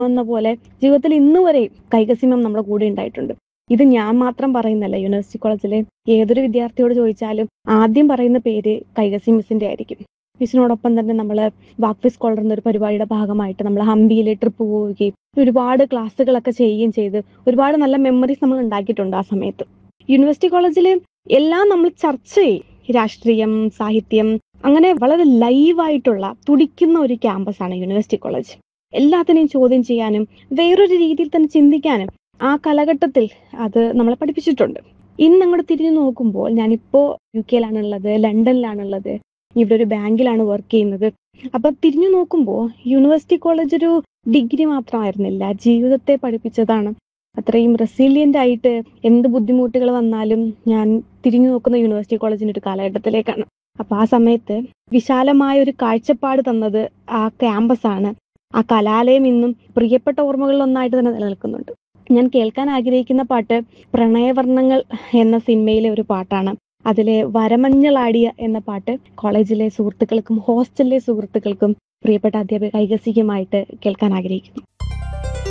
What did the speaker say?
എന്ന പോലെ ജീവിതത്തിൽ ഇന്ന് വരെ കൈകസിമം നമ്മുടെ കൂടെ ഉണ്ടായിട്ടുണ്ട് ഇത് ഞാൻ മാത്രം പറയുന്നല്ല യൂണിവേഴ്സിറ്റി കോളേജിലെ ഏതൊരു വിദ്യാർത്ഥിയോട് ചോദിച്ചാലും ആദ്യം പറയുന്ന പേര് കൈകസി മിസ്സിന്റെ ആയിരിക്കും മിസ്സിനോടൊപ്പം തന്നെ നമ്മൾ വാക്വി സ്കോളർ എന്നൊരു പരിപാടിയുടെ ഭാഗമായിട്ട് നമ്മൾ ഹംപിയിൽ ട്രിപ്പ് പോവുകയും ഒരുപാട് ക്ലാസ്സുകളൊക്കെ ചെയ്യുകയും ചെയ്ത് ഒരുപാട് നല്ല മെമ്മറീസ് നമ്മൾ ഉണ്ടാക്കിയിട്ടുണ്ട് ആ സമയത്ത് യൂണിവേഴ്സിറ്റി കോളേജിൽ എല്ലാം നമ്മൾ ചർച്ച ചെയ്യും രാഷ്ട്രീയം സാഹിത്യം അങ്ങനെ വളരെ ലൈവായിട്ടുള്ള തുടിക്കുന്ന ഒരു ക്യാമ്പസാണ് യൂണിവേഴ്സിറ്റി കോളേജ് എല്ലാത്തിനെയും ചോദ്യം ചെയ്യാനും വേറൊരു രീതിയിൽ തന്നെ ചിന്തിക്കാനും ആ കാലഘട്ടത്തിൽ അത് നമ്മളെ പഠിപ്പിച്ചിട്ടുണ്ട് ഇന്ന് അങ്ങോട്ട് തിരിഞ്ഞു നോക്കുമ്പോൾ ഞാനിപ്പോ യു കെയിലാണുള്ളത് ലണ്ടനിലാണുള്ളത് ഇവിടെ ഒരു ബാങ്കിലാണ് വർക്ക് ചെയ്യുന്നത് അപ്പൊ തിരിഞ്ഞു നോക്കുമ്പോൾ യൂണിവേഴ്സിറ്റി കോളേജ് ഒരു ഡിഗ്രി മാത്രമായിരുന്നില്ല ജീവിതത്തെ പഠിപ്പിച്ചതാണ് അത്രയും റെസിലിയന്റ് ആയിട്ട് എന്ത് ബുദ്ധിമുട്ടുകൾ വന്നാലും ഞാൻ തിരിഞ്ഞു നോക്കുന്ന യൂണിവേഴ്സിറ്റി കോളേജിന്റെ ഒരു കാലഘട്ടത്തിലേക്കാണ് അപ്പൊ ആ സമയത്ത് വിശാലമായ ഒരു കാഴ്ചപ്പാട് തന്നത് ആ ക്യാമ്പസ് ആണ് ആ കലാലയം ഇന്നും പ്രിയപ്പെട്ട ഓർമ്മകളിൽ ഒന്നായിട്ട് തന്നെ നിലനിൽക്കുന്നുണ്ട് ഞാൻ കേൾക്കാൻ ആഗ്രഹിക്കുന്ന പാട്ട് പ്രണയവർണ്ണങ്ങൾ എന്ന സിനിമയിലെ ഒരു പാട്ടാണ് അതിലെ വരമഞ്ഞളാടിയ എന്ന പാട്ട് കോളേജിലെ സുഹൃത്തുക്കൾക്കും ഹോസ്റ്റലിലെ സുഹൃത്തുക്കൾക്കും പ്രിയപ്പെട്ട അധ്യാപക കൈകസിക്കുമായിട്ട് കേൾക്കാൻ ആഗ്രഹിക്കുന്നു